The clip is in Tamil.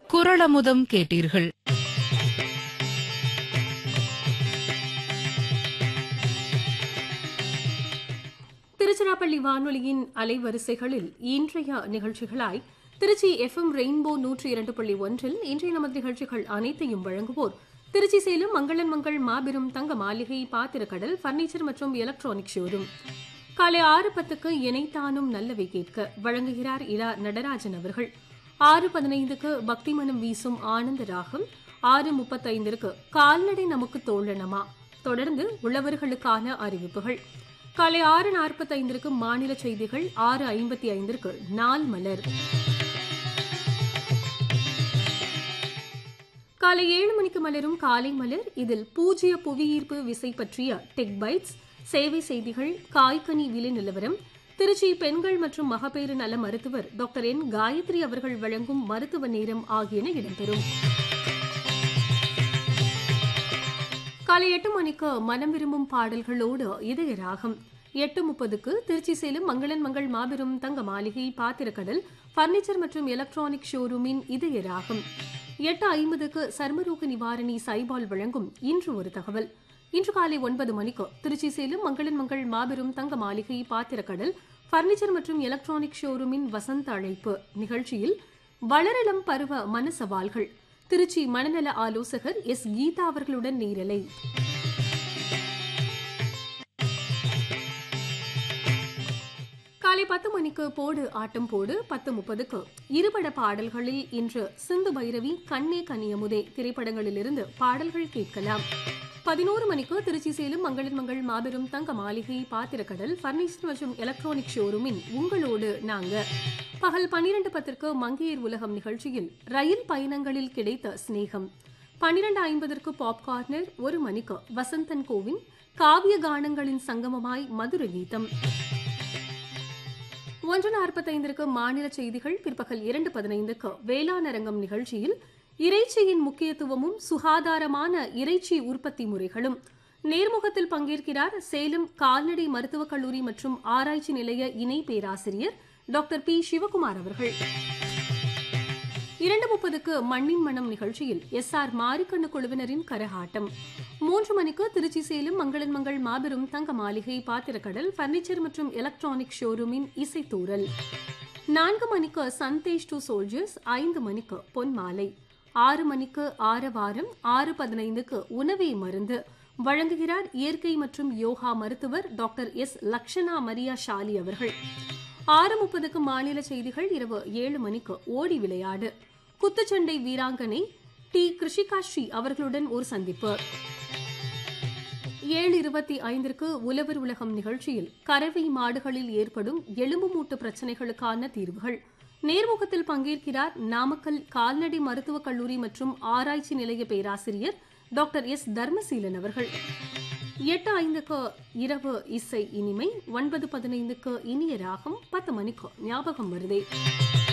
குரளமுதம் கேட்டீர்கள் திருச்சிராப்பள்ளி வானொலியின் அலைவரிசைகளில் இன்றைய நிகழ்ச்சிகளாய் திருச்சி எஃப்எம் ரெயின்போ நூற்றி இரண்டு புள்ளி ஒன்றில் இன்றைய நமது நிகழ்ச்சிகள் அனைத்தையும் வழங்குவோர் திருச்சி சேலம் மங்களன் மங்கள் மாபெரும் தங்க மாளிகை பாத்திரக்கடல் பர்னிச்சர் மற்றும் எலக்ட்ரானிக் ஷோரூம் காலை ஆறு பத்துக்கு இணைத்தானும் நல்லவை கேட்க வழங்குகிறார் இரா நடராஜன் அவர்கள் ஆறு பதினைந்துக்கு பக்தி மனம் வீசும் ஆனந்த ராகம் ஆறு முப்பத்தைந்திற்கு கால்நடை நமக்கு தோழனமா தொடர்ந்து உழவர்களுக்கான அறிவிப்புகள் காலை ஆறு நாற்பத்தைந்திற்கு மாநில செய்திகள் ஆறு ஐம்பத்தி ஐந்திற்கு நாள் மலர் காலை ஏழு மணிக்கு மலரும் காலை மலர் இதில் பூஜ்ய புவியீர்ப்பு விசை பற்றிய டெக் பைட்ஸ் சேவை செய்திகள் காய்கனி விலை நிலவரம் திருச்சி பெண்கள் மற்றும் மகப்பேறு நல மருத்துவர் டாக்டர் என் காயத்ரி அவர்கள் வழங்கும் மருத்துவ நேரம் ஆகியன இடம்பெறும் காலை எட்டு மணிக்கு மனம் விரும்பும் பாடல்களோடு இதய ராகம் எட்டு முப்பதுக்கு திருச்சி சேலம் மங்களன் மங்கள் மாபெரும் தங்க மாளிகை பாத்திரக்கடல் பர்னிச்சர் மற்றும் எலக்ட்ரானிக் ஷோரூமின் இதய ராகம் எட்டு ஐம்பதுக்கு சர்மரோக நிவாரணி சைபால் வழங்கும் இன்று ஒரு தகவல் இன்று காலை ஒன்பது மணிக்கு திருச்சி சேலம் மங்களன் மங்கள் மாபெரும் தங்க மாளிகை பாத்திரக்கடல் பர்னிச்சர் மற்றும் எலக்ட்ரானிக் ஷோரூமின் வசந்த அழைப்பு நிகழ்ச்சியில் வளரலம் பருவ மன சவால்கள் திருச்சி மனநல ஆலோசகர் எஸ் கீதா அவர்களுடன் நேரலை காலை பத்து மணிக்கு போடு ஆட்டம் போடு பத்து முப்பதுக்கு இருபட பாடல்களில் இன்று சிந்து பைரவி கண்ணே கனியமுதே திரைப்படங்களிலிருந்து பாடல்கள் கேட்கலாம் பதினோரு மணிக்கு திருச்சி சேலம் மங்களின் மங்கள் மாபெரும் தங்க மாளிகை பாத்திரக்கடல் பர்னிச்சர் மற்றும் எலக்ட்ரானிக் ஷோரூமின் உங்களோடு நாங்க பகல் பன்னிரண்டு பத்திற்கு மங்கையர் உலகம் நிகழ்ச்சியில் ரயில் பயணங்களில் கிடைத்த சிநேகம் பன்னிரண்டு ஐம்பதற்கு பாப்கார்னர் ஒரு மணிக்கு வசந்தன் கோவின் காவிய கானங்களின் சங்கமமாய் மதுர கீதம் ஒன்று நாற்பத்தைந்திற்கு மாநில செய்திகள் பிற்பகல் இரண்டு பதினைந்துக்கு வேளாண் அரங்கம் நிகழ்ச்சியில் இறைச்சியின் முக்கியத்துவமும் சுகாதாரமான இறைச்சி உற்பத்தி முறைகளும் நேர்முகத்தில் பங்கேற்கிறார் சேலம் கால்நடை மருத்துவக் கல்லூரி மற்றும் ஆராய்ச்சி நிலைய இணை பேராசிரியர் டாக்டர் பி சிவகுமார் அவர்கள் இரண்டு முப்பதுக்கு மண்ணின் மனம் நிகழ்ச்சியில் எஸ் ஆர் மாரிக்கண்ணு குழுவினரின் கரகாட்டம் மூன்று மணிக்கு திருச்சி சேலம் மங்களன் மங்கள் மாபெரும் தங்க மாளிகை பாத்திரக்கடல் பர்னிச்சர் மற்றும் எலக்ட்ரானிக் ஷோரூமின் இசைத்தூரல் நான்கு மணிக்கு சந்தேஷ் டு சோல்ஜர்ஸ் ஐந்து மணிக்கு பொன் மாலை ஆறு மணிக்கு ஆரவாரம் ஆறு பதினைந்துக்கு உணவே மருந்து வழங்குகிறார் இயற்கை மற்றும் யோகா மருத்துவர் doctor S Lakshana Maria Shali அவர்கள் ஆறு முப்பதுக்கு மாநில செய்திகள் இரவு ஏழு மணிக்கு ஓடி விளையாடு குத்துச்சண்டை வீராங்கனை டி கிருஷிகா ஸ்ரீ அவர்களுடன் ஒரு சந்திப்பு ஏழு இருபத்தி ஐந்திற்கு உழவர் உலகம் நிகழ்ச்சியில் கறவை மாடுகளில் ஏற்படும் எலும்பு மூட்டு பிரச்சனைகளுக்கான தீர்வுகள் நேர்முகத்தில் பங்கேற்கிறார் நாமக்கல் கால்நடை மருத்துவக் கல்லூரி மற்றும் ஆராய்ச்சி நிலைய பேராசிரியர் டாக்டர் எஸ் தர்மசீலன் அவர்கள் எட்டு ஐந்துக்கு இரவு இசை இனிமை ஒன்பது பதினைந்துக்கு இனிய ராகம் பத்து மணிக்கு ஞாபகம் வருதே